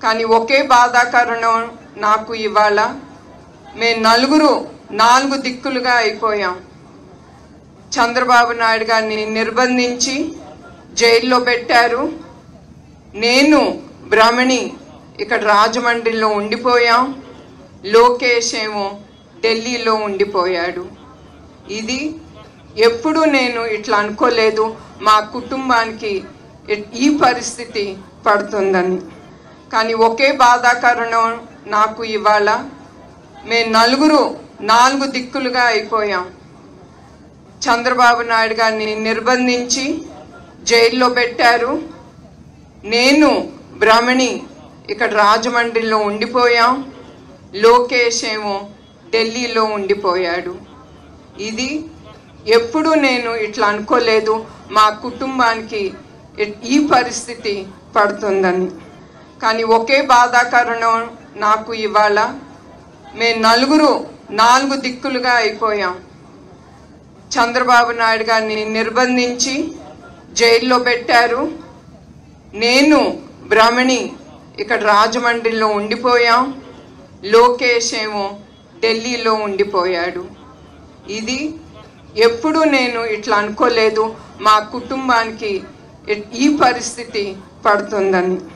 కానీ ఒకే బాధాకరణం నాకు ఇవాళ మేము నలుగురు నాలుగు దిక్కులుగా అయిపోయాం చంద్రబాబు నాయుడు గారిని నిర్బంధించి జైల్లో పెట్టారు నేను బ్రహ్మణి ఇక్కడ రాజమండ్రిలో ఉండిపోయాం లోకేష్ ఏమో ఢిల్లీలో ఉండిపోయాడు ఇది ఎప్పుడు నేను ఇట్లా అనుకోలేదు మా కుటుంబానికి ఇ- ఈ పరిస్థితి పడుతుందని కానీ ఒకే బాధాకరణం నాకు ఇవాళ మేము నలుగురు నాలుగు దిక్కులుగా అయిపోయాం చంద్రబాబు నాయుడు గారిని నిర్బంధించి జైల్లో పెట్టారు నేను బ్రహ్మణి ఇక్కడ రాజమండ్రిలో ఉండిపోయాం లోకేష్ ఏమో ఢిల్లీలో ఉండిపోయాడు ఇది ఎప్పుడు నేను ఇట్లా అనుకోలేదు మా కుటుంబానికి ఇ- ఈ పరిస్థితి పడుతుందని కానీ ఒకే బాధాకరణం నాకు ఇవాళ మేము నలుగురు నాలుగు దిక్కులుగా అయిపోయాం చంద్రబాబు నాయుడు గారిని నిర్బంధించి జైల్లో పెట్టారు నేను బ్రహ్మణి ఇక్కడ రాజమండ్రిలో ఉండిపోయాం లోకేష్ ఏమో ఢిల్లీలో ఉండిపోయాడు ఇది ఎప్పుడు నేను ఇట్లా అనుకోలేదు మా కుటుంబానికి ఇ- ఈ పరిస్థితి పడుతుందని